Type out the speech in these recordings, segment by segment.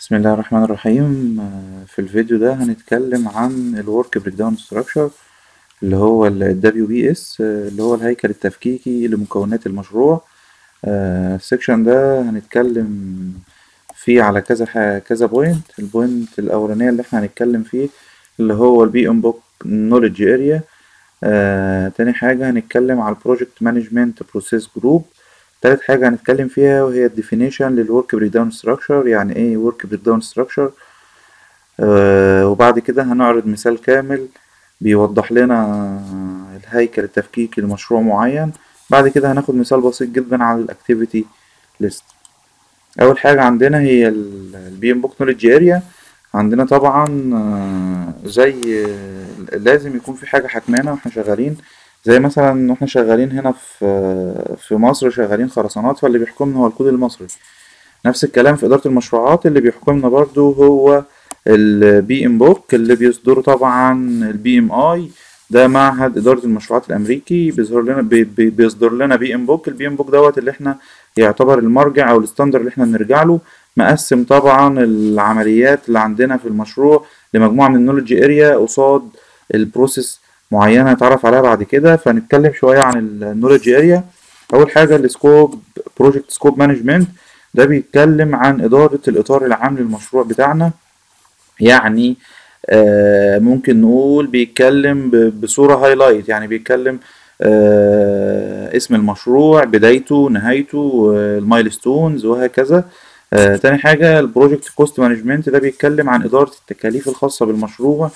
بسم الله الرحمن الرحيم آه، في الفيديو ده هنتكلم عن الورك بريك داون ستراكشر اللي هو ال WBS آه، اللي هو الهيكل التفكيكي لمكونات المشروع آه، السكشن ده هنتكلم فيه على كذا ح- كذا بوينت البوينت الأولانية اللي احنا هنتكلم فيه اللي هو البي ام بوك نوليدج اريا تاني حاجة هنتكلم على البروجكت مانجمنت بروسيس جروب تالت حاجة هنتكلم فيها وهي الديفينيشن للورك بريك داون ستراكشر يعني ايه ورك بريك داون ستراكشر وبعد كده هنعرض مثال كامل بيوضح لنا الهيكل التفكيكي لمشروع معين بعد كده هناخد مثال بسيط جدا على الاكتيفيتي ليست اول حاجة عندنا هي البي ام بوك نوليدج اريا عندنا طبعا آه، زي آه، لازم يكون في حاجة حكمانة واحنا شغالين زي مثلا واحنا شغالين هنا في في مصر شغالين خرسانات فاللي بيحكمنا هو الكود المصري نفس الكلام في إدارة المشروعات اللي بيحكمنا برضو هو البي ام بوك اللي بيصدره طبعا البي ام اي ده معهد إدارة المشروعات الأمريكي بيظهر لنا بي بي بيصدر لنا بي ام بوك البي ام بوك دوت اللي احنا يعتبر المرجع أو الستاندر اللي احنا بنرجع له مقسم طبعا العمليات اللي عندنا في المشروع لمجموعة من النولج اريا قصاد البروسيس معينة هنتعرف عليها بعد كده فنتكلم شوية عن النولج اريا أول حاجة السكوب بروجكت سكوب مانجمنت ده بيتكلم عن إدارة الإطار العام للمشروع بتاعنا يعني آه ممكن نقول بيتكلم ب- بصورة هايلايت يعني بيتكلم آه اسم المشروع بدايته نهايته آه المايلستونز وهكذا آه تاني حاجة البروجكت كوست مانجمنت ده بيتكلم عن إدارة التكاليف الخاصة بالمشروع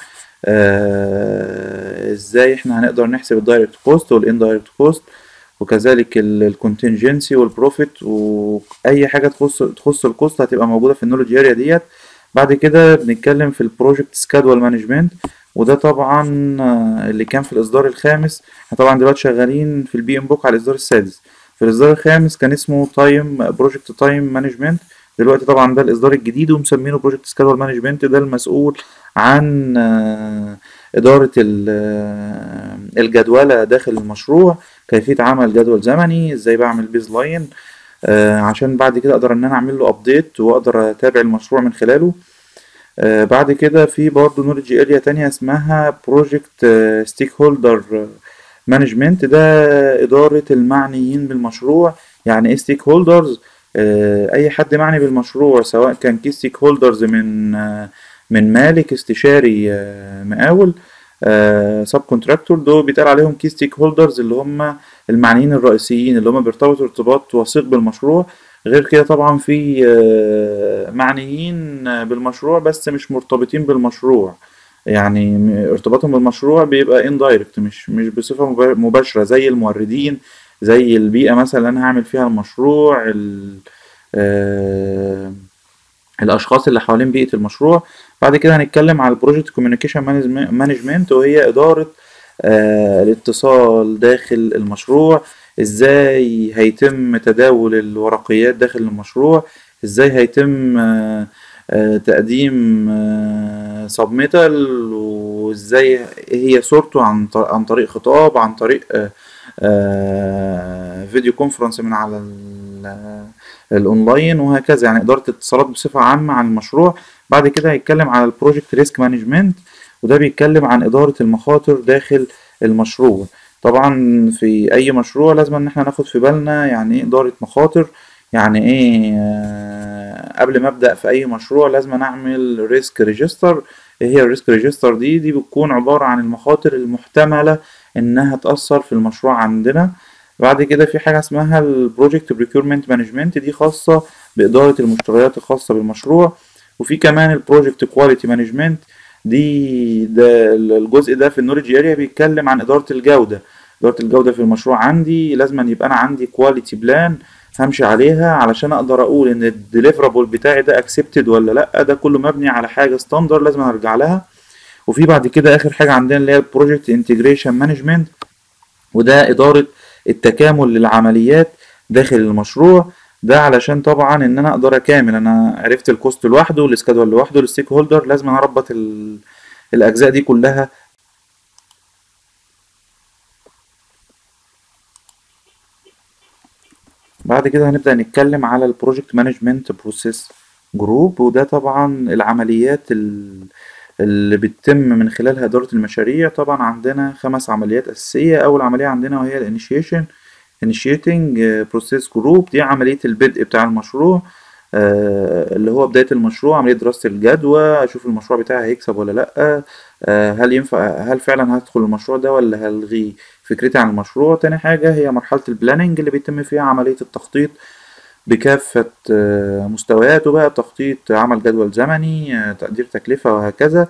آه ازاي احنا هنقدر نحسب الدايركت كوست والاندايركت كوست وكذلك الكونتنجنسي والبروفيت واي حاجه تخص تخص الكوست هتبقى موجوده في النولج اريا ديت بعد كده بنتكلم في البروجكت سكادول مانجمنت وده طبعا آه، اللي كان في الاصدار الخامس احنا طبعا دلوقتي شغالين في البي ام بوك على الاصدار السادس في الاصدار الخامس كان اسمه تايم بروجكت تايم مانجمنت دلوقتي طبعا ده الاصدار الجديد ومسمينه بروجكت سكادول مانجمنت ده المسؤول عن آه، إدارة ال- آه، الجدولة داخل المشروع كيفية عمل جدول زمني ازاي بعمل بيز لاين آه، عشان بعد كده اقدر ان انا اعمل له ابديت واقدر اتابع المشروع من خلاله آه، بعد كده في برضه نولج اريا تانية اسمها بروجكت ستيك هولدر مانجمنت ده إدارة المعنيين بالمشروع يعني ايه ستيك هولدرز اي حد معني بالمشروع سواء كان كي ستيك هولدرز من آه، من مالك استشاري آه، مقاول سب كونتراكتور دول بيتقال عليهم كي ستيك هولدرز اللي هم المعنيين الرئيسيين اللي هم بيرتبطوا ارتباط وثيق بالمشروع غير كده طبعا في آه، معنيين آه، بالمشروع بس مش مرتبطين بالمشروع يعني م- ارتباطهم بالمشروع بيبقى اندايركت مش مش بصفة مبا- مباشرة زي الموردين زي البيئة مثلا اللي انا هعمل فيها المشروع ال- آه، الاشخاص اللي حوالين بيئة المشروع بعد كده هنتكلم على البروجكت كوميونيكيشن مانجمنت وهي إدارة آه، الاتصال داخل المشروع ازاي هيتم تداول الورقيات داخل المشروع ازاي هيتم آه، آه، تقديم سبميتال وازاي إيه هي صورته عن ط- عن طريق خطاب عن طريق آه، آه، فيديو كونفرنس من على ال- الاونلاين وهكذا يعني اداره الاتصالات بصفه عامه عن المشروع بعد كده هيتكلم على البروجكت ريسك مانجمنت وده بيتكلم عن اداره المخاطر داخل المشروع طبعا في اي مشروع لازم ان احنا ناخد في بالنا يعني ايه اداره مخاطر يعني ايه آه، قبل ما ابدا في اي مشروع لازم أنا اعمل ريسك ريجستر ايه هي الريسك ريجستر دي دي بتكون عباره عن المخاطر المحتمله انها تاثر في المشروع عندنا بعد كده في حاجة اسمها البروجكت بريكيورمنت مانجمنت دي خاصة بإدارة المشتريات الخاصة بالمشروع وفي كمان البروجكت كواليتي مانجمنت دي ده الجزء ده في النولج اريا بيتكلم عن إدارة الجودة إدارة الجودة في المشروع عندي لازم أن يبقى أنا عندي كواليتي بلان همشي عليها علشان أقدر أقول إن الديليفرابل بتاعي ده اكسبتد ولا لأ ده كله مبني على حاجة ستاندر لازم أرجع لها وفي بعد كده آخر حاجة عندنا اللي هي البروجكت انتجريشن مانجمنت وده إدارة التكامل للعمليات داخل المشروع ده علشان طبعا ان انا اقدر اكامل انا عرفت الكوست لوحده السكادول لوحده الستيك هولدر لازم أنا اربط ال- الاجزاء دي كلها بعد كده هنبدأ نتكلم على البروجكت مانجمنت بروسيس جروب وده طبعا العمليات ال- اللي بتتم من خلالها إدارة المشاريع طبعا عندنا خمس عمليات أساسية أول عملية عندنا وهي الانيشيشن initiating process group دي عملية البدء بتاع المشروع آه، اللي هو بداية المشروع عملية دراسة الجدوى أشوف المشروع بتاعي هيكسب ولا لأ آه، هل ينفع هل فعلا هدخل المشروع ده ولا هلغي فكرتي عن المشروع تاني حاجة هي مرحلة البلاننج اللي بيتم فيها عملية التخطيط بكافة آه، مستوياته بقى تخطيط عمل جدول زمني آه، تقدير تكلفة وهكذا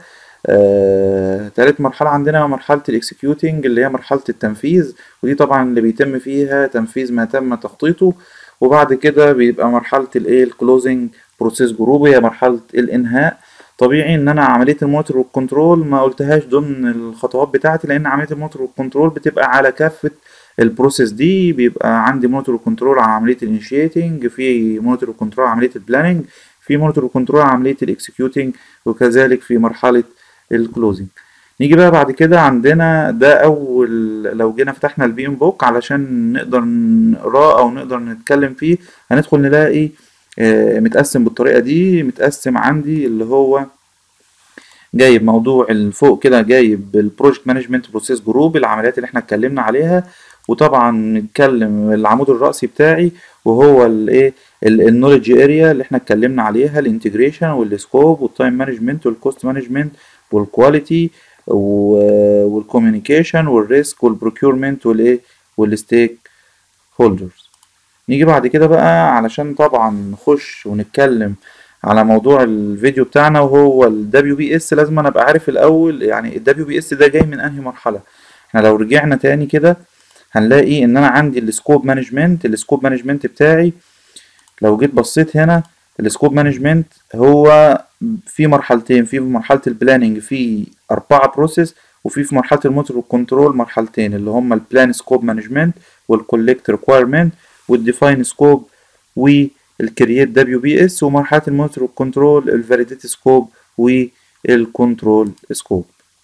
آه، تالت مرحلة عندنا مرحلة الإكسكيوتنج اللي هي مرحلة التنفيذ ودي طبعا اللي بيتم فيها تنفيذ ما تم تخطيطه وبعد كده بيبقى مرحلة الايه الكلوزنج بروسيس جروب هي مرحلة الإنهاء طبيعي ان انا عمليه المونيتور والكنترول ما قلتهاش ضمن الخطوات بتاعتي لان عمليه المونيتور والكنترول بتبقى على كافه البروسيس دي بيبقى عندي مونيتور وكنترول على عمليه الانيشيتنج في مونيتور وكنترول على عمليه البلاننج في مونيتور وكنترول على عمليه الاكسكيوتنج وكذلك في مرحله الكلوزنج نيجي بقى بعد كده عندنا ده اول لو جينا فتحنا البي ام بوك علشان نقدر نقراه او نقدر نتكلم فيه هندخل نلاقي آه، متقسم بالطريقه دي متقسم عندي اللي هو جايب موضوع الفوق كده جايب البروجكت مانجمنت بروسيس جروب العمليات اللي احنا اتكلمنا عليها وطبعا نتكلم العمود الرئيسي بتاعي وهو الايه النولج اريا اللي احنا اتكلمنا عليها الانتجريشن والسكوب والتايم مانجمنت والكوست مانجمنت والكواليتي والكوميونيكيشن والريسك والبروكيورمنت والايه والستيك هولدرز نيجي بعد كده بقى علشان طبعا نخش ونتكلم على موضوع الفيديو بتاعنا وهو ال WBS لازم انا ابقى عارف الاول يعني ال WBS ده جاي من انهي مرحلة احنا لو رجعنا تاني كده هنلاقي ان انا عندي السكوب مانجمنت السكوب مانجمنت بتاعي لو جيت بصيت هنا السكوب مانجمنت هو في مرحلتين في مرحلة البلاننج في أربعة بروسيس وفي في مرحلة الموتور والكنترول مرحلتين اللي هما البلان سكوب مانجمنت والكولكت ريكويرمنت والديفاين سكوب والكرييت دبليو بي اس ومرحلة الموتور والكنترول الفاليديت سكوب والكنترول سكوب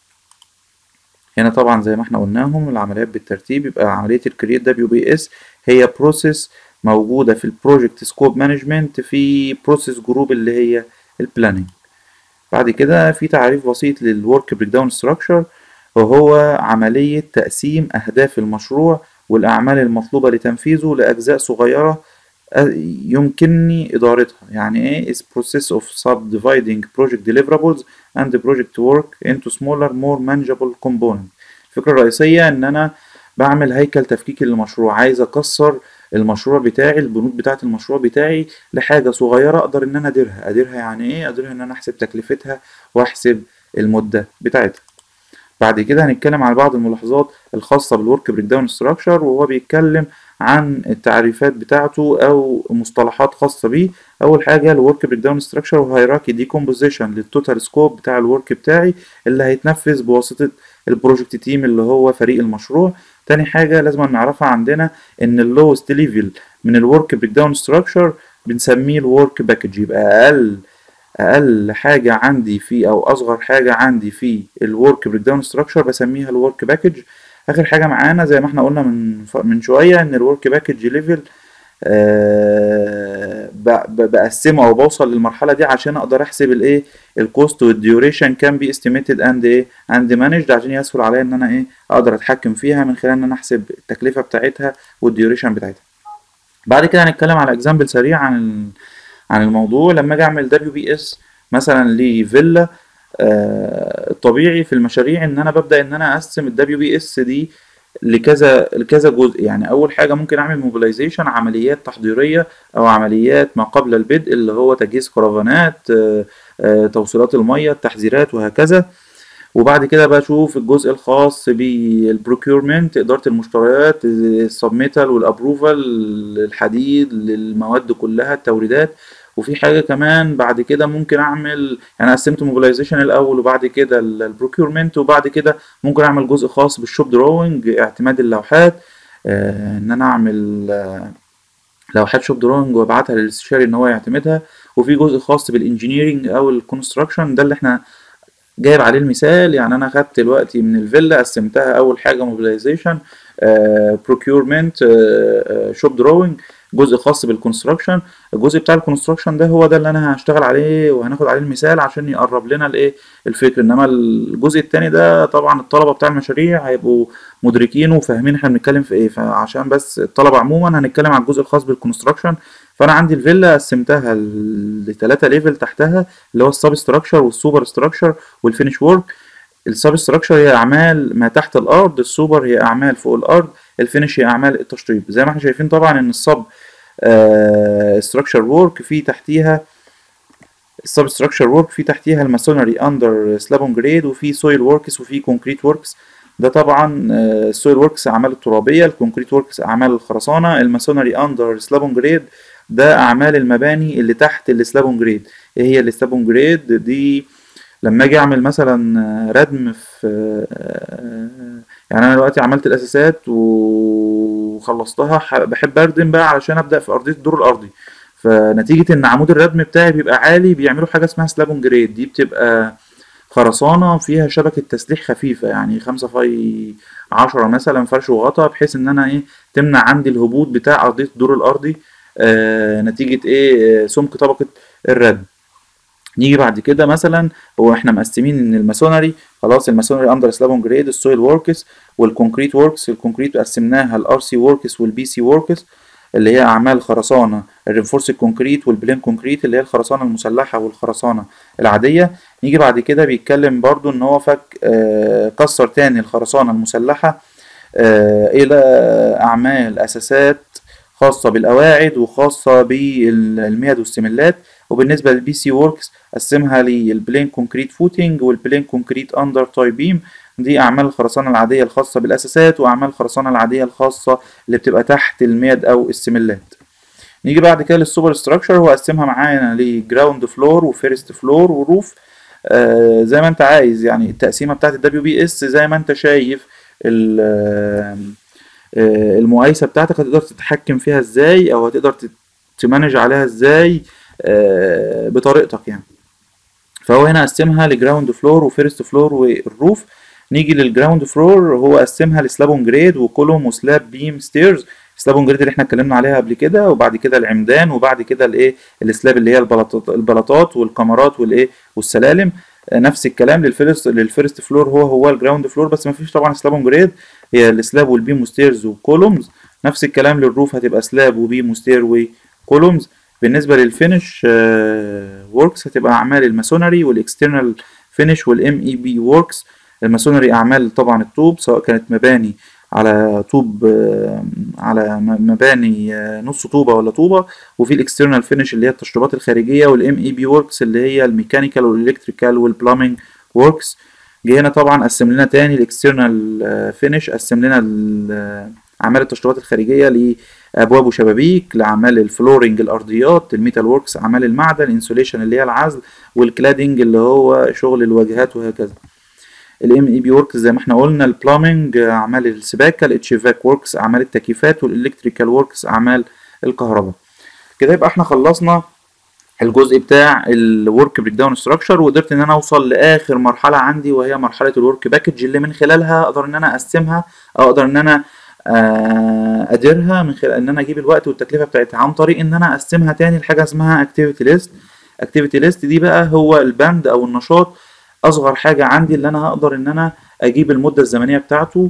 هنا طبعا زي ما احنا قلناهم العمليات بالترتيب يبقى عملية الكرييت دبليو بي اس هي بروسيس موجودة في البروجكت سكوب مانجمنت في بروسيس جروب اللي هي البلاننج بعد كده في تعريف بسيط للورك بريك داون ستراكشر وهو عملية تقسيم أهداف المشروع والأعمال المطلوبة لتنفيذه لأجزاء صغيرة يمكنني إدارتها يعني إيه is process of subdividing project deliverables and project work into smaller more manageable components الفكرة الرئيسية إن أنا بعمل هيكل تفكيكي للمشروع عايز أكسر المشروع بتاعي البنود بتاعة المشروع بتاعي لحاجة صغيرة أقدر إن أنا أديرها أديرها يعني إيه أديرها إن أنا أحسب تكلفتها وأحسب المدة بتاعتها بعد كده هنتكلم على بعض الملاحظات الخاصة بالورك بريك داون ستراكشر وهو بيتكلم عن التعريفات بتاعته أو مصطلحات خاصة بيه أول حاجة الورك بريك داون ستراكشر وهيراكي ديكومبوزيشن للتوتال سكوب بتاع الورك بتاعي اللي هيتنفذ بواسطة البروجكت تيم اللي هو فريق المشروع تاني حاجة لازم نعرفها عندنا إن اللوست ليفل من الورك بريك داون ستراكشر بنسميه الورك باكج يبقى أقل اقل حاجه عندي في او اصغر حاجه عندي في الورك بريك داون ستراكشر بسميها الورك باكج اخر حاجه معانا زي ما احنا قلنا من من شويه ان الورك باكج ليفل أه بقسمه او بوصل للمرحله دي عشان اقدر احسب الايه الكوست والديوريشن كان بي استيميتد اند ايه اند مانجد عشان يسهل عليا ان انا ايه اقدر اتحكم فيها من خلال ان انا احسب التكلفه بتاعتها والديوريشن بتاعتها بعد كده هنتكلم على اكزامبل سريع عن عن الموضوع لما اجي اعمل دبليو بي اس مثلا لفيلا آه الطبيعي في المشاريع ان انا ببدا ان انا اقسم الدبليو بي اس دي لكذا لكذا جزء يعني اول حاجه ممكن اعمل موبيلايزيشن عمليات تحضيريه او عمليات ما قبل البدء اللي هو تجهيز كرفانات آه آه توصيلات الميه التحذيرات وهكذا وبعد كده بشوف الجزء الخاص بالبروكيورمنت إدارة المشتريات السبميتال والابروفال الحديد للمواد كلها التوريدات وفي حاجة كمان بعد كده ممكن أعمل يعني قسمت موبيلايزيشن الأول وبعد كده البروكيورمنت وبعد كده ممكن أعمل جزء خاص بالشوب دروينج اعتماد اللوحات آه إن أنا أعمل آه لوحات شوب دروينج وابعتها للاستشاري إن هو يعتمدها وفي جزء خاص بالانجينيرنج أو الكونستراكشن ده اللي احنا جايب عليه المثال يعني انا خدت دلوقتي من الفيلا قسمتها اول حاجه موبيلايزيشن بروكيورمنت شوب دروينج جزء خاص بالكونستراكشن الجزء بتاع الكونستراكشن ده هو ده اللي انا هشتغل عليه وهناخد عليه المثال عشان يقرب لنا الايه الفكر انما الجزء التاني ده طبعا الطلبه بتاع المشاريع هيبقوا مدركينه وفاهمين احنا بنتكلم في ايه فعشان بس الطلبه عموما هنتكلم على الجزء الخاص بالكونستراكشن فانا عندي الفيلا قسمتها لثلاثه ليفل تحتها اللي هو السب ستراكشر والسوبر ستراكشر والفينش وورك السب ستراكشر هي اعمال ما تحت الارض السوبر هي اعمال فوق الارض الفينش هي اعمال التشطيب زي ما احنا شايفين طبعا ان السب ستراكشر وورك في تحتيها السب ستراكشر وورك في تحتيها الماسونري اندر سلابون جريد وفي سويل وركس وفي كونكريت وركس ده طبعا السويل وركس اعمال الترابيه الكونكريت وركس اعمال الخرسانه الماسونري اندر سلابون جريد ده اعمال المباني اللي تحت السلابون جريد ايه هي السلابون جريد دي لما اجي اعمل مثلا ردم في يعني انا دلوقتي عملت الاساسات وخلصتها بحب اردم بقى علشان ابدا في ارضيه الدور الارضي فنتيجه ان عمود الردم بتاعي بيبقى عالي بيعملوا حاجه اسمها سلابون جريد دي بتبقى خرسانه فيها شبكه تسليح خفيفه يعني خمسة فاي عشرة مثلا فرش وغطا بحيث ان انا ايه تمنع عندي الهبوط بتاع ارضيه الدور الارضي آه نتيجه ايه سمك طبقه الردم نيجي بعد كده مثلا هو احنا مقسمين ان الماسونري خلاص الماسونري اندر سلابون جريد السويل وركس والكونكريت وركس الكونكريت قسمناها الار سي وركس والبي سي وركس اللي هي اعمال خرسانه الرينفورس كونكريت والبلين كونكريت اللي هي الخرسانه المسلحه والخرسانه العاديه نيجي بعد كده بيتكلم برضو ان هو فك آه كسر تاني الخرسانه المسلحه آه الى اعمال اساسات خاصه بالقواعد وخاصه بالمياد والسملات وبالنسبه للبي سي وركس قسمها للبلين كونكريت فوتنج والبلين كونكريت اندر تاي بيم دي اعمال الخرسانه العاديه الخاصه بالاساسات واعمال الخرسانه العاديه الخاصه اللي بتبقى تحت المياد او السملات نيجي بعد كده للسوبر ستراكشر هو قسمها معانا لجراوند فلور وفيرست فلور وروف آه زي ما انت عايز يعني التقسيمه بتاعت الدبليو بي اس زي ما انت شايف آه المقايسه بتاعتك هتقدر تتحكم فيها ازاي او هتقدر تمانج عليها ازاي آه بطريقتك يعني فهو هنا قسمها لجراوند فلور وفيرست فلور والروف نيجي للجراوند فلور هو قسمها لسلابون جريد وكولوم وسلاب بيم ستيرز سلابون جريد اللي احنا اتكلمنا عليها قبل كده وبعد كده العمدان وبعد كده الايه السلاب اللي هي البلاطات البلاطات والكمرات والايه والسلالم نفس الكلام للفيرست للفيرست فلور هو هو الجراوند فلور بس ما فيش طبعا سلابون جريد هي السلاب والبيم وستيرز وكولومز نفس الكلام للروف هتبقى سلاب وبيم وستير وكولومز بالنسبه للفينش وركس هتبقى اعمال الماسونري والاكسترنال فينش والام اي بي وركس الماسونري اعمال طبعا الطوب سواء كانت مباني على طوب على مباني نص طوبه ولا طوبه وفي الاكسترنال فينش اللي هي التشطيبات الخارجيه والام اي بي وركس اللي هي الميكانيكال والالكتريكال والبلامينج وركس جه هنا طبعا قسم لنا تاني الاكسترنال فينش قسم لنا اعمال التشطيبات الخارجيه لابواب وشبابيك لاعمال الفلورنج الارضيات الميتال وركس اعمال المعدن الانسوليشن اللي هي العزل والكلادنج اللي هو شغل الواجهات وهكذا الام اي بي وركس زي ما احنا قلنا البلامينج اعمال السباكه الاتشيفاك وركس اعمال التكييفات والالكتريكال وركس اعمال الكهرباء كده يبقى احنا خلصنا الجزء بتاع الورك بريك داون ستراكشر وقدرت ان انا اوصل لاخر مرحله عندي وهي مرحله الورك باكج اللي من خلالها اقدر ان انا اقسمها اقدر ان انا اديرها من خلال ان انا اجيب الوقت والتكلفه بتاعتها عن طريق ان انا اقسمها تاني لحاجه اسمها اكتيفيتي ليست اكتيفيتي ليست دي بقى هو البند او النشاط اصغر حاجه عندي اللي انا هقدر ان انا اجيب المده الزمنيه بتاعته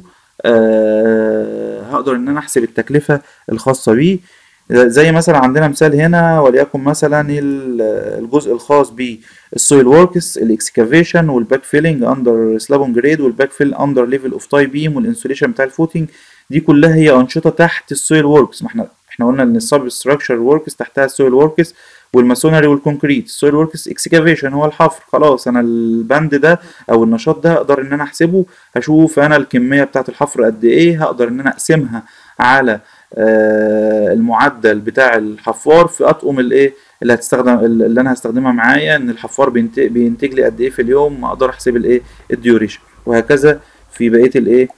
أه هقدر ان انا احسب التكلفه الخاصه بيه زي مثلا عندنا مثال هنا وليكن مثلا الجزء الخاص بالسويل وركس الاكسكافيشن والباك فيلنج اندر سلابون جريد والباك فيل اندر ليفل اوف تاي بيم والانسوليشن بتاع الفوتنج دي كلها هي انشطه تحت السويل وركس ما احنا احنا قلنا ان السب ستراكشر وركس تحتها السويل وركس والماسونري والكونكريت السويل وركس اكسكافيشن هو الحفر خلاص انا البند ده او النشاط ده اقدر ان انا احسبه هشوف انا الكميه بتاعه الحفر قد ايه هقدر ان انا اقسمها على آه المعدل بتاع الحفار في اطقم الايه اللي هتستخدم اللي انا هستخدمها معايا ان الحفار بينتج, بينتج لي قد ايه في اليوم اقدر احسب الايه الديوريشن وهكذا في بقيه الايه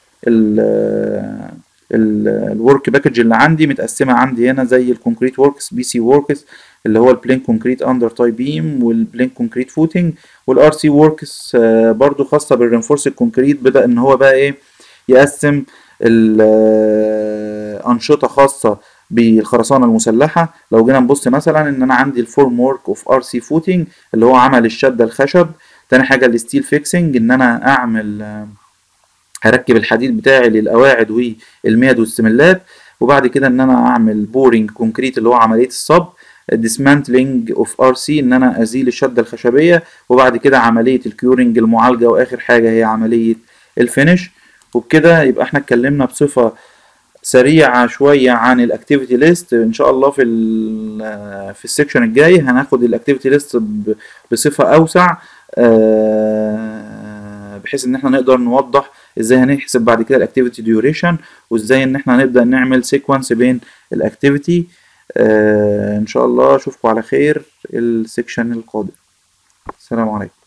الورك باكج اللي عندي متقسمه عندي هنا زي الكونكريت وركس بي سي وركس اللي هو البلين كونكريت اندر تاي بيم والبلين كونكريت فوتنج والار سي وركس برضو خاصه بالرينفورس الكونكريت بدا ان هو بقى ايه يقسم الانشطه خاصه بالخرسانه المسلحه لو جينا نبص مثلا ان انا عندي الفورم ورك اوف ار سي فوتنج اللي هو عمل الشده الخشب تاني حاجه الستيل فيكسنج ان انا اعمل هركب الحديد بتاعي للقواعد والمياد والسملات وبعد كده ان انا اعمل بورينج كونكريت اللي هو عمليه الصب ديسمانتلينج اوف ار سي ان انا ازيل الشده الخشبيه وبعد كده عمليه الكيورنج المعالجه واخر حاجه هي عمليه الفينش وبكده يبقى احنا اتكلمنا بصفه سريعه شويه عن الاكتيفيتي ليست ان شاء الله في في السكشن الجاي هناخد الاكتيفيتي ليست بصفه اوسع بحيث ان احنا نقدر نوضح ازاي هنحسب بعد كده الاكتيفيتي ديوريشن وازاي ان احنا نبدا نعمل سيكونس بين الاكتيفيتي ان شاء الله اشوفكم على خير السكشن القادم السلام عليكم